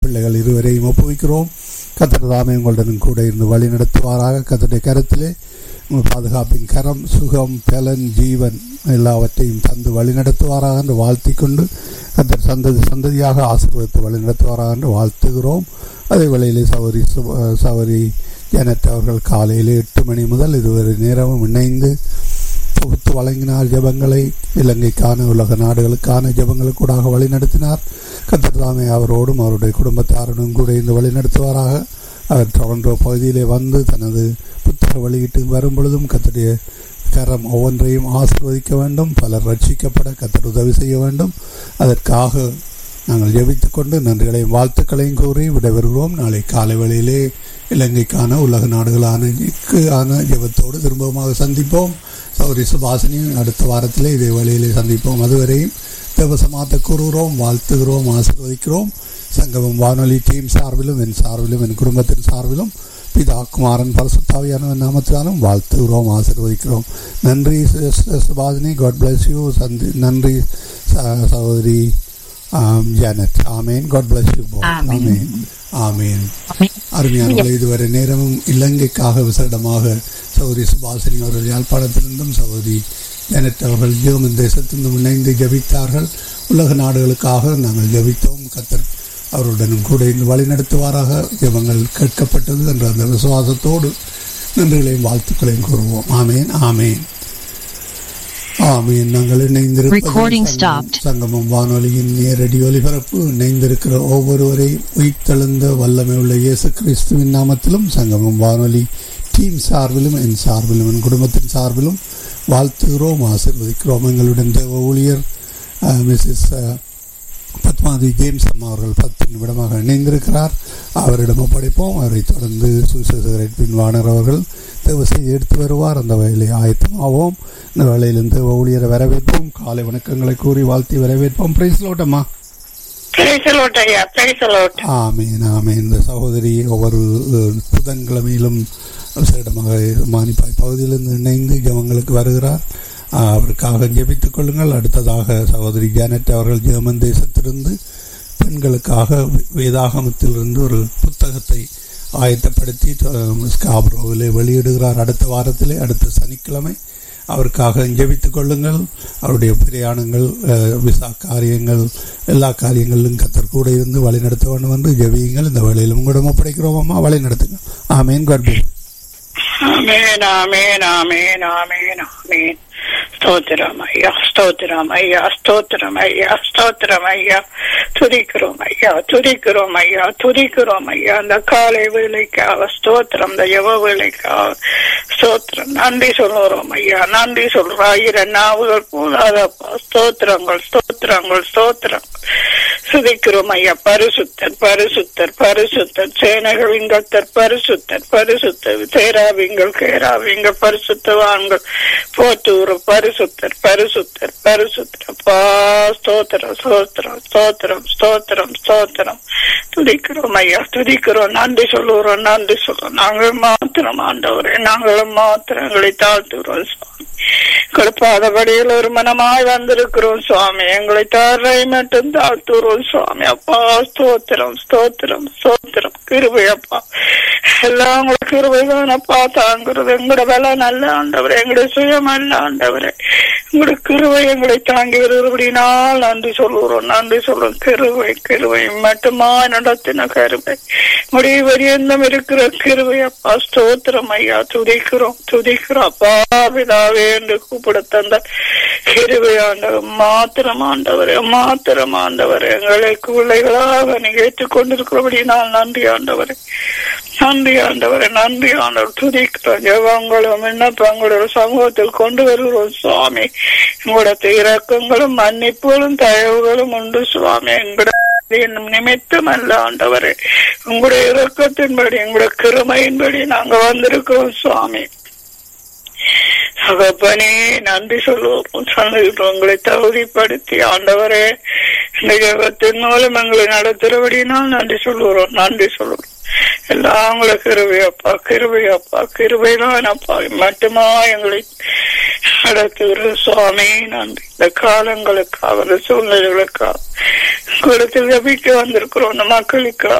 பிள்ளைகள் இருவரையும் ஒப்புவிக்கிறோம் கத்தர் தாமே உங்களுடன் கூட இருந்து வழி நடத்துவாராக கத்தருடைய கருத்திலே உங்கள் பாதுகாப்பின் கரம் சுகம் பலன் ஜீவன் எல்லாவற்றையும் தந்து வழி நடத்துவாராக என்று வாழ்த்திக் கொண்டு கத்தர் சந்ததி சந்ததியாக ஆசீர்வதித்து வழி நடத்துவாராக என்று வாழ்த்துகிறோம் அதே வேளையிலே சௌரி சௌரி ஜனத் அவர்கள் காலையில் எட்டு மணி முதல் இதுவரை நேரமும் இணைந்து தொகுத்து வழங்கினார் ஜபங்களை இலங்கைக்கான உலக நாடுகளுக்கான ஜபங்களுக்கூடாக வழிநடத்தினார் கத்தர் தாமே அவரோடும் அவருடைய குடும்பத்தாருடன் கூட இந்த வழிநடத்துவாராக அவர் டொரண்டோ பகுதியிலே வந்து தனது புத்தக வெளியீட்டு வரும் பொழுதும் கத்தருடைய கரம் ஒவ்வொன்றையும் ஆசிர்வதிக்க வேண்டும் பலர் ரட்சிக்கப்பட கத்தர் உதவி செய்ய வேண்டும் அதற்காக நாங்கள் ஜெபித்துக் கொண்டு நன்றிகளையும் வாழ்த்துக்களையும் கூறி விடைபெறுகிறோம் நாளை காலை வேளையிலே இலங்கைக்கான உலக நாடுகளான ஆன ஜெபத்தோடு திரும்பமாக சந்திப்போம் சௌரி சுபாசினியும் அடுத்த வாரத்திலே இதே வேளையிலே சந்திப்போம் அதுவரையும் தேவசமாத்த கூறுகிறோம் வாழ்த்துகிறோம் ஆசிர்வதிக்கிறோம் சங்கமம் வானொலி டீம் சார்பிலும் என் சார்பிலும் என் குடும்பத்தின் சார்பிலும் பிதா குமாரன் பரசுத்தாவியான நாமத்தினாலும் வாழ்த்துகிறோம் ஆசிர்வதிக்கிறோம் நன்றி சுபாஷினி காட் பிளஸ் யூ சந்தி நன்றி சகோதரி Janet amen God bless you amen amen அருமையானவர்கள் இதுவரை நேரமும் இலங்கைக்காக விசேடமாக சகோதரி சுபாஷினி அவர்கள் யாழ்ப்பாணத்திலிருந்தும் சகோதரி ஜனத் அவர்கள் ஜெர்மன் தேசத்திலிருந்தும் இணைந்து ஜபித்தார்கள் உலக நாடுகளுக்காக நாங்கள் ஜபித்தோம் கத்தர் அவருடனும் கூட இங்கு வழிநடத்துவாராக ஜபங்கள் கேட்கப்பட்டது என்ற அந்த விசுவாசத்தோடு நன்றிகளையும் வாழ்த்துக்களையும் கூறுவோம் ஆமேன் ஆமேன் ஆமீன் நாங்கள் இணைந்திருப்பது சங்கமம் வானொலியின் நேரடி ஒலிபரப்பு இணைந்திருக்கிற ஒவ்வொருவரையும் உயிர்த்தெழுந்த வல்லமை உள்ள இயேசு கிறிஸ்துவின் நாமத்திலும் சங்கமம் வானொலி டீம் சார்பிலும் என் சார்பிலும் என் குடும்பத்தின் சார்பிலும் வாழ்த்துகிறோம் ஆசிர்வதிக்கிறோம் எங்களுடன் தேவ ஊழியர் மிஸ்ஸஸ் பத்மாதி ஜேம்ஸ் அம்மா அவர்கள் பத்து நிமிடமாக இணைந்திருக்கிறார் அவரிடம் ஒப்படைப்போம் அவரை தொடர்ந்து சுசேசகரட் பின்வாணர் அவர்கள் தேவ செய்தி எடுத்து வருவார் அந்த வயலை ஆயத்தமாவோம் இந்த வேலையில் தேவ ஊழியரை வரவேற்போம் காலை வணக்கங்களை கூறி வாழ்த்தி வரவேற்போம் பிரைஸ் லோட்டம்மா ஆமேன் ஆமேன் இந்த சகோதரி ஒவ்வொரு புதன்கிழமையிலும் விசேடமாக மானிப்பாய் பகுதியிலிருந்து இணைந்து ஜவங்களுக்கு வருகிறார் அவருக்காக ஜெபித்துக் கொள்ளுங்கள் அடுத்ததாக சகோதரி ஜானட் அவர்கள் ஜெர்மன் தேசத்திலிருந்து பெண்களுக்காக வேதாகமத்திலிருந்து ஒரு புத்தகத்தை ஆயத்தப்படுத்தி ஸ்காப்ரோவிலே வெளியிடுகிறார் அடுத்த வாரத்திலே அடுத்த சனிக்கிழமை அவருக்காக ஜெபித்துக் கொள்ளுங்கள் அவருடைய பிரயாணங்கள் விசா காரியங்கள் எல்லா காரியங்களிலும் கத்தர் கூட இருந்து வழி நடத்த வேண்டும் என்று ஜெபியுங்கள் இந்த வேலையில் உங்களிடம் ஒப்படைக்கிறோம் அம்மா வழி நடத்துங்க ஆமேன் கட்பி ஆமேன் ஆமேன் ஆமேன் ஆமேன் ஆமேன் ஸ்தோத்திரம் ஐயா ஸ்தோத்திரம் ஐயா ஸ்தோத்திரம் ஐயா ஸ்தோத்திரம் ஐயா துதிக்கிறோம் ஐயா துதிக்கிறோம் ஐயா துதிக்கிறோம் ஐயா அந்த காலை வேலைக்காக ஸ்தோத்திரம் இந்த யவ வேலைக்காக ஸ்தோத்திரம் நன்றி சொல்லுறோம் ஐயா நன்றி சொல்றோம் ஆயிரம் நாவுகள் போதாதப்பா ஸ்தோத்திரங்கள் ஸ்தோத்திரங்கள் ஸ்தோத்திரம் சுதிக்கிறோம் ஐயா பரிசுத்தர் பரிசுத்தர் பரிசுத்தர் சேனைகளின் கத்தர் பரிசுத்தர் பரிசுத்தர் தேராவிங்கள் கேராவிங்கள் பரிசுத்தவான்கள் போத்தூர் பரிசுத்தர் பரிசுத்தர் பரிசுத்தர் அப்பா ஸ்தோத்திரம் ஸ்தோத்திரம் ஸ்தோத்திரம் ஸ்தோத்திரம் ஸ்தோத்திரம் துதிக்கிறோம் ஐயா துதிக்கிறோம் நன்றி சொல்லுகிறோம் நன்றி சொல்றோம் நாங்கள் மாத்திரம் ஆண்டவரே நாங்களும் மாத்திரம் எங்களை தாழ்த்துகிறோம் சுவாமி கொடுப்பாதபடியில் ஒரு மனமாய் வந்திருக்கிறோம் சுவாமி எங்களை தாரை மட்டும் தாழ்த்துறோம் சுவாமி அப்பா ஸ்தோத்திரம் ஸ்தோத்திரம் ஸ்தோத்திரம் கிருபை அப்பா எல்லாம் உங்களுக்கு கிருபை தானப்பா தாங்கிறது எங்களோட வேலை நல்ல ஆண்டவர் எங்களுடைய சுயம் அல்ல ஆண்டவரே உங்களுடைய கிருவை எங்களை தாங்கி வருகிறபடினால் நன்றி சொல்லுகிறோம் நன்றி சொல்றோம் கிருவை கிருவை மட்டுமா நடத்தின கருவை முடிவு வரியந்தம் இருக்கிற கிருவை அப்பா ஸ்தோத்திரம் ஐயா துதிக்கிறோம் துதிக்கிறோம் அப்பா பிதாவே என்று கூப்பிட தந்த கிருவை ஆண்டவர் மாத்திரம் ஆண்டவர் மாத்திரம் ஆண்டவர் எங்களை பிள்ளைகளாக நீங்க ஏற்றுக்கொண்டிருக்கிறபடினால் நன்றி ஆண்டவர் நன்றி ஆண்டவர் நன்றி ஆண்டவர் துதிக்கிறோம் ஜெபங்களும் விண்ணப்பங்களோட சமூகத்தில் கொண்டு வருகிறோம் சுவாமி உங்களோட இறக்கங்களும் மன்னிப்புகளும் தயவுகளும் உண்டு சுவாமி எங்களோட என்னும் நிமித்தம் அல்ல ஆண்டவரே உங்களுடைய இறக்கத்தின்படி உங்களுடைய கிருமையின்படி நாங்க வந்திருக்கிறோம் சுவாமி தகப்பனே நன்றி சொல்லுவோம் சொல்லுகிறோம் உங்களை தகுதிப்படுத்தி ஆண்டவரே இந்த ஜெபத்தின் மூலம் எங்களை நடத்துறபடினால் நன்றி சொல்லுகிறோம் நன்றி சொல்லுகிறோம் எல்லாம் உங்களை கிருபையப்பா கிருபையப்பா கிருபைதானப்பா மட்டுமா எங்களை நடத்துகிற சுவாமி நன்றி இந்த காலங்களுக்காக இந்த சூழ்நிலைகளுக்காக குளத்தில் ஜபிக்க வந்திருக்கிறோம் இந்த மக்களுக்காக